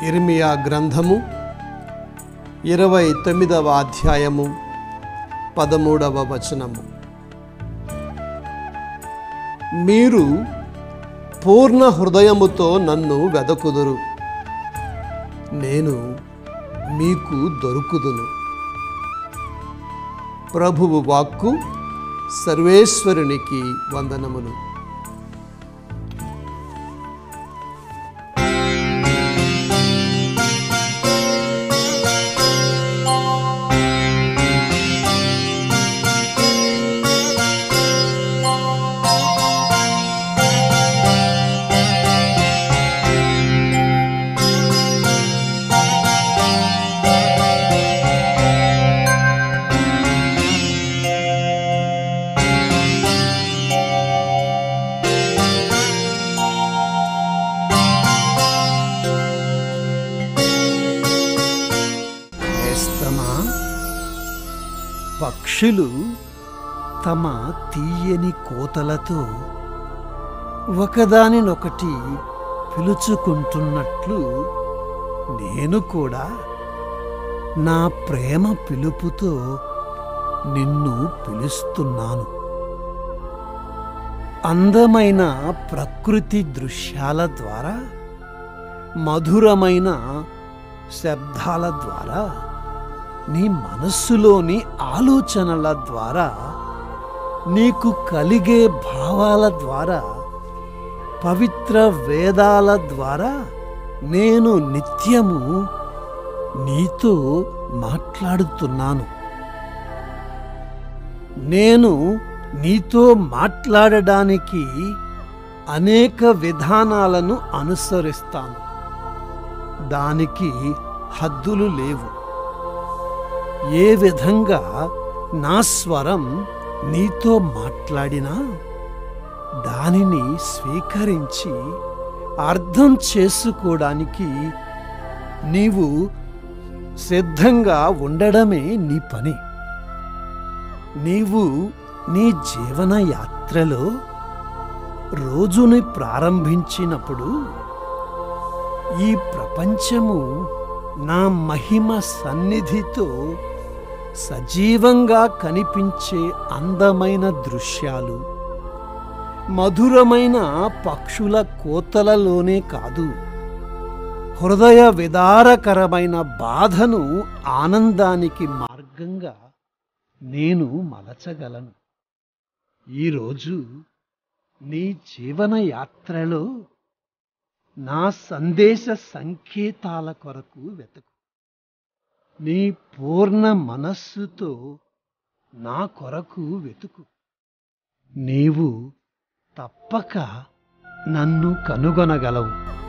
ఇర్మియా గ్రంథము ఇరవై తొమ్మిదవ అధ్యాయము పదమూడవ వచనము మీరు పూర్ణ హృదయముతో నన్ను వెదకుదురు నేను మీకు దొరుకుదును ప్రభువు వాక్కు సర్వేశ్వరునికి వందనములు నేస్తమా పక్షులు తమ తీయని కోతలతో ఒకదానినొకటి పిలుచుకుంటున్నట్లు నేను కూడా నా ప్రేమ పిలుపుతో నిన్ను పిలుస్తున్నాను అందమైన ప్రకృతి దృశ్యాల ద్వారా మధురమైన శబ్దాల ద్వారా నీ మనస్సులోని ఆలోచనల ద్వారా నీకు కలిగే భావాల ద్వారా పవిత్ర వేదాల ద్వారా నేను నిత్యము నీతో మాట్లాడుతున్నాను నేను నీతో మాట్లాడడానికి అనేక విధానాలను అనుసరిస్తాను దానికి హద్దులు లేవు ఏ విధంగా నా స్వరం నీతో మాట్లాడినా దానిని స్వీకరించి అర్థం చేసుకోవడానికి నీవు సిద్ధంగా ఉండడమే నీ పని నీవు నీ జీవన యాత్రలో రోజుని ప్రారంభించినప్పుడు ఈ ప్రపంచము నా మహిమ సన్నిధితో సజీవంగా కనిపించే అందమైన దృశ్యాలు మధురమైన పక్షుల కోతలలోనే కాదు హృదయ విదారకరమైన బాధను ఆనందానికి మార్గంగా నేను మలచగలను ఈరోజు నీ జీవన యాత్రలో నా సందేశ సంకేతాల కొరకు వెతుకు నీ పూర్ణ మనస్సుతో నా కొరకు వెతుకు నీవు తప్పక నన్ను కనుగొనగలవు